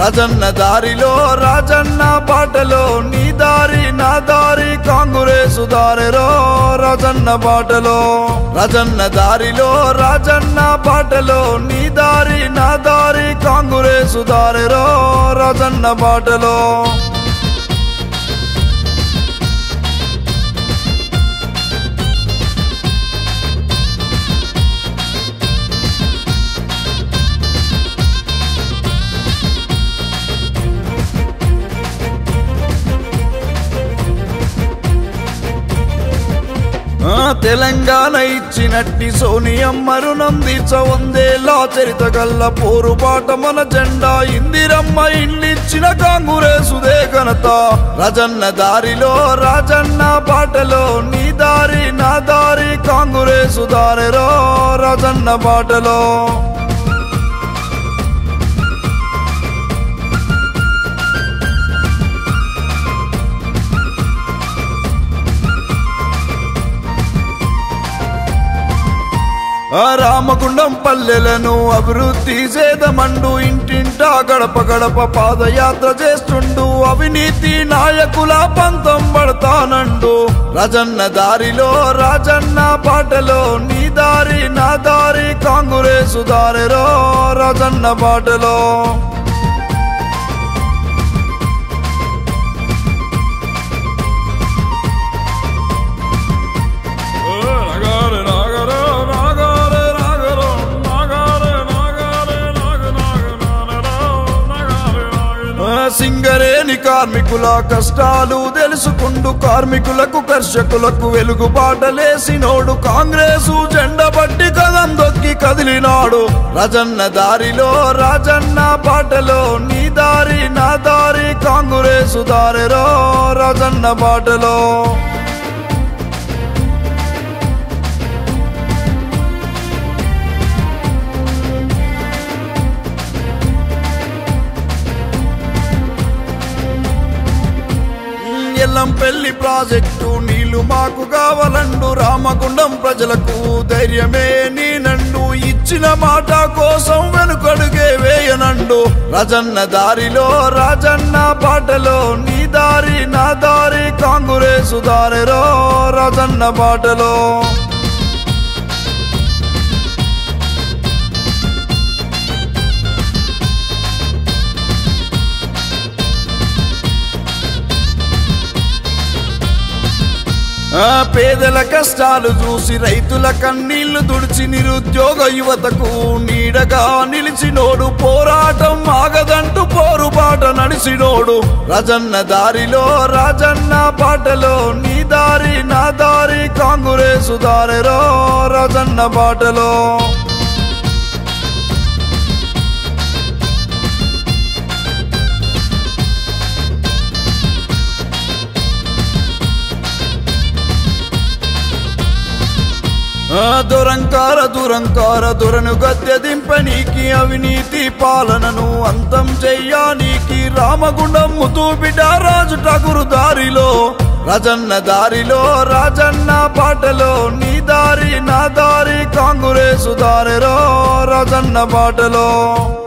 రాజన్న దారిలో రాజన్న బాటలో నీ దారి నా దారి కాంగ్రెసు దారిలో రాజన్న బాటలో రాజన్న దారిలో రాజన్న బాటలో నీ దారి నా దారి కాంగ్రెసు దారిలో రాజన్న బాటలో ఆ తెలంగాణ ఇచ్చినట్టి సోనియమ్మ రుణం తీర్చవందేలా చరిత గల్ల పోరుబాట మన జెండా ఇందిరమ్మ ఇల్లిచ్చిన కాంగురేసుదే ఘనత రాజన్న దారిలో రాజన్న బాటలో నీ దారి నా దారి కాంగురేసు దారిలో రాజన్న బాటలో ఆ రామగుండం పల్లెలను అభివృద్ధి చేదమండు ఇంటింటా గడప గడప పాదయాత్ర చేస్తుండు అవినీతి నాయకుల పంతం పడతానండు రాజన్న దారిలో రాజన్న బాటలో నీ దారి నా దారి కాంగురేసు దారిలో రాజన్న బాటలో నాగారే నాగారే నాగారే నాగారో నాగారే నాగారే నాగ నాగ నానరో నాగారే నాగ ఆ సింగరేణి కార్మికుల కష్టాలు తెలుసుకుంటూ కార్మికులకు కర్షకులకు వెలుగు బాటలేసినోడు కాంగ్రెసు జెండా బట్టి కదం దొక్కి కదిలినాడు రాజన్న దారిలో రాజన్న బాటలో నీ దారి నా దారి కాంగ్రెసు దారిలో రాజన్న బాటలో ఎల్లంపల్లి ప్రాజెక్టు నీళ్లు మాకు కావాలండు రామగుండం ప్రజలకు ధైర్యమే నీనండు ఇచ్చిన మాట కోసం వెనుకడుగే వేయనండు రాజన్న దారిలో రాజన్న బాటలో నీ దారి నా దారి కాంగురేసు దారిలో రాజన్న బాటలో ఆ పేదల కష్టాలు చూసి రైతుల కన్నీళ్లు తుడిచి నిరుద్యోగ యువతకు నీడగా నిలిచినోడు పోరాటం ఆగదంటూ పోరుబాట నడిచినోడు రాజన్న దారిలో రాజన్న బాటలో నీ దారి నా దారి కాంగురేసు దారిలో రాజన్న బాటలో ఆ దురంకార దురంకార దురను గద్దె దింపనీకి అవినీతి పాలనను అంతం చెయ్యానికి రామగుండం ముతూబిడ్డ రాజు టగురు దారిలో రాజన్న దారిలో రాజన్న బాటలో నీ దారి నా దారి కాంగురేసు దారిలో రాజన్న బాటలో